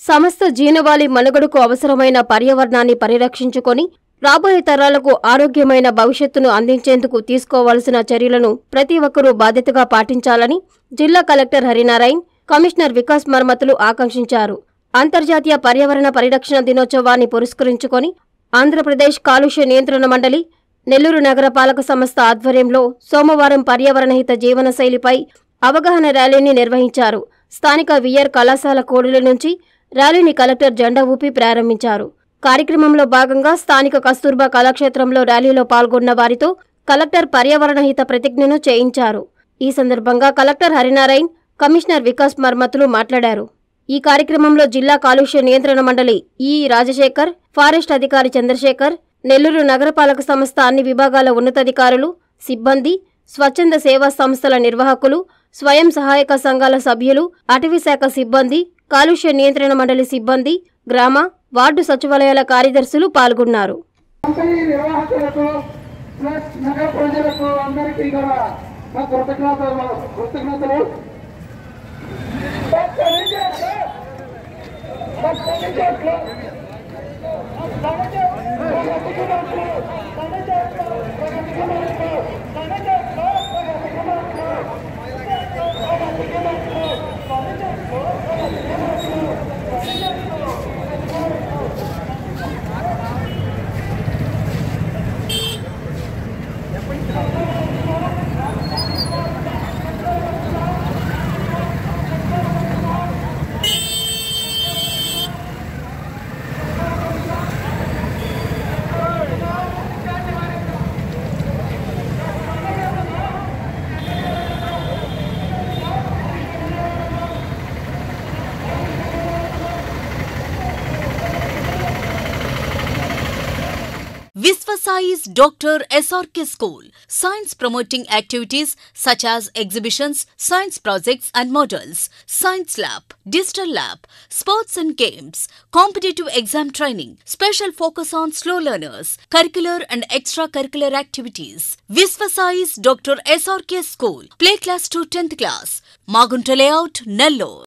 సమస్త జీనవాళి మనుగడకు అవసరమైన పర్యావరణాన్ని పరిరక్షించుకొని రాబోయే తరాలకు ఆరోగ్యమైన భవిష్యత్తును అందించేందుకు తీసుకోవాల్సిన చర్యలను ప్రతి ఒక్కరూ బాధ్యతగా పాటించాలని జిల్లా కలెక్టర్ హరినారాయణ్ కమిషనర్ వికాస్ మర్మతులు ఆకాంక్షించారు అంతర్జాతీయ పర్యావరణ పరిరక్షణ దినోత్సవాన్ని పురస్కరించుకొని ఆంధ్రప్రదేశ్ కాలుష్య నియంత్రణ మండలి నెల్లూరు నగరపాలక సంస్థ ఆధ్వర్యంలో సోమవారం పర్యావరణహిత జీవనశైలిపై అవగాహన ర్యాలీని నిర్వహించారు స్థానిక వియర్ కళాశాల కోడుల నుంచి ర్యాలీని కలెక్టర్ జెండా ఊపి ప్రారంభించారు కార్యక్రమంలో భాగంగా స్థానిక కస్తూర్బా కళాక్షేత్రంలో ర్యాలీలో పాల్గొన్న వారితో కలెక్టర్ పర్యావరణ హిత ప్రతిజ్ఞను చేయించారు ఈ సందర్భంగా కలెక్టర్ హరినారాయణ్ కమిషనర్ వికాస్ మర్మతులు మాట్లాడారు ఈ కార్యక్రమంలో జిల్లా కాలుష్య నియంత్రణ మండలి ఈ రాజశేఖర్ ఫారెస్ట్ అధికారి చంద్రశేఖర్ నెల్లూరు నగరపాలక సంస్థ అన్ని విభాగాల ఉన్నతాధికారులు సిబ్బంది స్వచ్ఛంద సేవా సంస్థల నిర్వాహకులు స్వయం సహాయక సంఘాల సభ్యులు అటవీ శాఖ సిబ్బంది కాలుష్య నియంత్రణ మండలి సిబ్బంది గ్రామ వార్డు సచివాలయాల కార్యదర్శులు పాల్గొన్నారు కంపెనీ నిర్వాహకులకు ప్లస్ నగర ప్రజలకు అందరికీ కూడా నా కృతజ్ఞతలు కృతజ్ఞతలు doctor Vijay sir. Doctor Vijay sir. Visvasai's Dr. SRK School. Science promoting activities such as exhibitions, science projects and models, science lab, digital lab, sports and games, competitive exam training, special focus on slow learners, curricular and extracurricular activities. Visvasai's Dr. SRK School. Play class to 10th class. Magunta layout, Nellore.